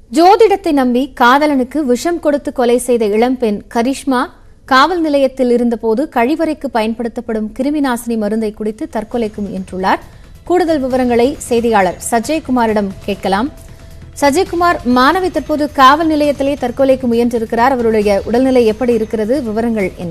ஜோதிடத்தை நம்பி காதலனுக்கு விஷம் கொடுத்து கொலை செய்த இளம்பெண் கரிஷ்மா காவல் நிலையத்தில் இருந்தபோது கழிவறைக்கு பயன்படுத்தப்படும் கிருமிநாசினி மருந்தை குடித்து தற்கொலைக்கு முயன்றுள்ளார் கூடுதல் விவரங்களை செய்தியாளர் சஜய்குமாரிடம் கேட்கலாம் சஜய்குமார் மாணவி தற்போது காவல் நிலையத்திலே தற்கொலைக்கு முயன்றிருக்கிறார் அவருடைய உடல்நிலை எப்படி இருக்கிறது விவரங்கள் என்ன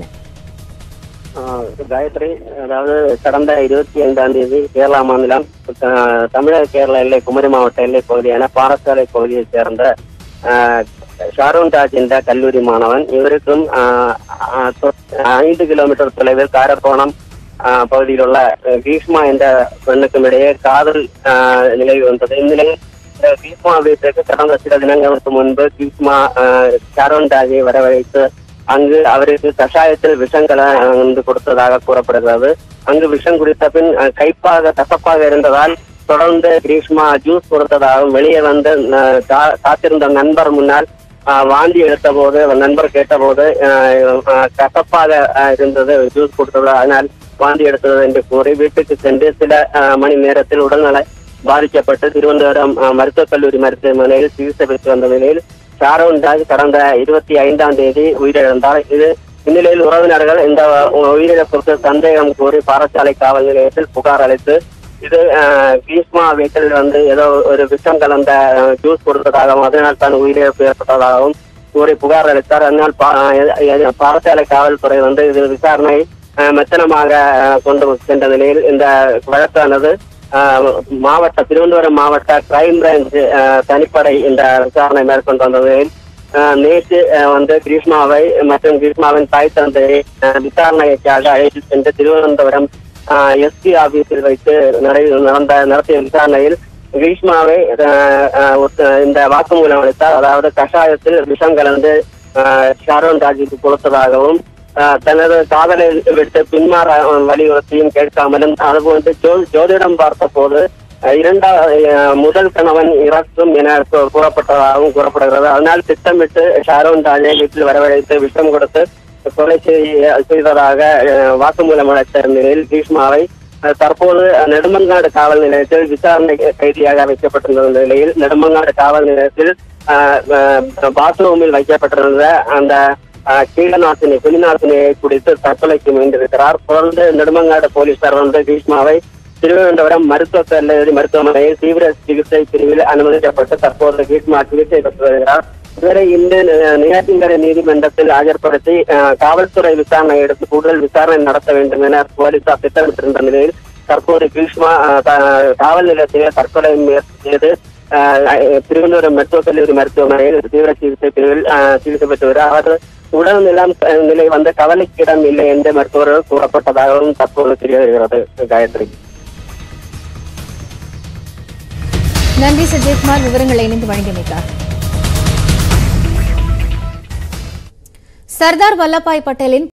ஆஹ் காயத்ரி அதாவது கடந்த இருபத்தி ஐந்தாம் தேதி கேரளா மாநிலம் ஆஹ் தமிழக கேரள எல்லை குமரி மாவட்ட எல்லை பகுதியான பாரசாலை பகுதியைச் சேர்ந்த ஆஹ் ஷாரூன் ராஜ் என்ற கல்லூரி மாணவன் இவருக்கும் ஆஹ் ஆஹ் தொ- ஐந்து கிலோமீட்டர் தொலைவில் காரக்கோணம் ஆஹ் பகுதியில் உள்ள அஹ், பீஷ்மா என்ற பெண்ணுக்கும் இடையே காதல் ஆஹ், நிலவி வந்தது இந்நிலையில் இந்த பீஷ்மா வீட்டிற்கு கடந்த சில தினங்களுக்கு முன்பு பீஷ்மா ஆஹ், ஷாரோன் ராஜை வரவழைத்து அங்கு அவருக்கு கஷாயத்தில் விஷம் கலந்து கொடுத்ததாக கூறப்படுகிறது அங்கு விஷம் குடித்த பின் அஹ், கைப்பாக கசப்பாக இருந்ததால் தொடர்ந்து கிரீஷ்மா ஜூஸ் கொடுத்ததாகவும் வெளியே வந்து அஹ், கா- காத்திருந்த நண்பர் முன்னால் அஹ், வாந்தி எடுத்த போது நண்பர் கேட்டபோது அஹ், அஹ், கசப்பாக அஹ், இருந்தது ஜூஸ் கொடுத்தது அதனால் வாந்தி எடுத்தது என்று கூறி வீட்டுக்கு சென்று சில அஹ், மணி நேரத்தில் உடல்நல பாதிக்கப்பட்டு திருவனந்தபுரம் அஹ், மருத்துவக் கல்லூரி மருத்துவமனையில் சிகிச்சை பெற்று வந்த நிலையில் ஷாரோன் ராஜ் கடந்த இருபத்தி ஐந்தாம் தேதி உயிரிழந்தார் இது இந்நிலையில் உறவினர்கள் இந்த உயிரிழப்புக்கு சந்தேகம் கூறி பாரசாலை காவல் நிலையத்தில் புகார் அளித்து இது அஹ், பீஷ்மா வீட்டில் வந்து ஏதோ ஒரு விஷம் கலந்த அஹ், ஜூஸ் கொடுத்ததாகவும் அதனால் தான் உயிரிழப்பு ஏற்பட்டதாகவும் கூறி புகார் அளித்தார் அதனால் பா- அஹ், அஹ், பாரசாலை காவல்துறை வந்து இது விசாரணை அஹ், மெத்தனமாக அஹ், கொண்டு சென்ற நிலையில் இந்த வழக்கானது அஹ், மாவட்ட திருவனந்தபுரம் மாவட்ட கிரைம் பிரான்ச் அஹ், தனிப்படை இந்த விசாரணை மேற்கொண்டு வந்த நிலையில் அஹ், நேற்று அஹ், வந்து கிரீஷ்மாவை மற்றும் கிரீஷ்மாவின் தாய் தந்தையை அஹ், விசாரணைக்காக அழைத்து சென்று திருவனந்தபுரம் எஸ்பி ஆபீஸில் வைத்து நடை நடந்த நடத்திய விசாரணையில் கிரீஷ்மாவை அஹ், அஹ், ஒத்த- இந்த வாக்குமூலம் அளித்தார் அதாவது கஷாயத்தில் விஷம் கலந்து அஹ், ஷாரோன் ராஜுக்கு கொடுத்ததாகவும் அஹ், தனது காதலை விட்டு பின்மாற அஹ், வலியுறுத்தியும் கேட்காமலும் அதுபோன்று ஜோ- ஜோதிடம் பார்த்த போது அஹ், இரண்டா அஹ், முதல் கணவன் இறக்கும் என கூ- கூறப்பட்டதாகவும் கூறப்படுகிறது அதனால் திட்டமிட்டு ஷாரோன் ராஜை வீட்டில் வரவழைத்து விஷம் கொடுத்து கொலை செய்ய- செய்ததாக அஹ், வாக்குமூலம் அளித்த நிலையில் பீஷ்மாவை அஹ், தற்போது நெடுமங்காடு காவல் நிலையத்தில் விசாரணை கைதியாக வைக்கப்பட்டிருந்த நிலையில் நெடுமங்காடு காவல் நிலையத்தில் அஹ், அஹ், பாத்ரூமில் வைக்கப்பட்டிருந்த அந்த அஹ், கீழநாசினி குளிநாசினியை குடித்து தற்கொலைக்கு முயன்றிருக்கிறார் தொடர்ந்து நெடுமங்காடு போலீசார் வந்து பீஷ்மாவை திருவனந்தபுரம் மருத்துவக் கல்லூரி மருத்துவமனையில் தீவிர சிகிச்சை பிரிவில் அனுமதிக்கப்பட்டு தற்போது பீஷ்மா சிகிச்சை பெற்று வருகிறார் இவரை இந்த நியாயத்திங்கரை நீதிமன்றத்தில் ஆஜர்படுத்தி அஹ், காவல்துறை விசாரணை எடுத்து கூடுதல் விசாரணை நடத்த வேண்டும் என போலீசார் திட்டமிட்டிருந்த நிலையில் தற்போது பீஷ்மா அஹ், த- காவல் நிலையத்தில் தற்கொலை முயற்சி செய்து அஹ், அஹ், திருவனந்தபுரம் மருத்துவக் கல்லூரி மருத்துவமனையில் தீவிர சிகிச்சை பிரிவில் அஹ், சிகிச்சை பெற்று வருகிறார் அவர் உடல் நிலம் அஹ், நிலை வந்து கவலைக்கிடம் இல்லை என்று மருத்துவர்கள் கூறப்பட்டதாகவும் தற்போது தெரிய வருகிறது காயத்ரி நன்றி சஜய்குமார் விவரங்களை இணைந்து வழங்கியமைக்கார் சர்தார் வல்லபாய் பட்டேலின்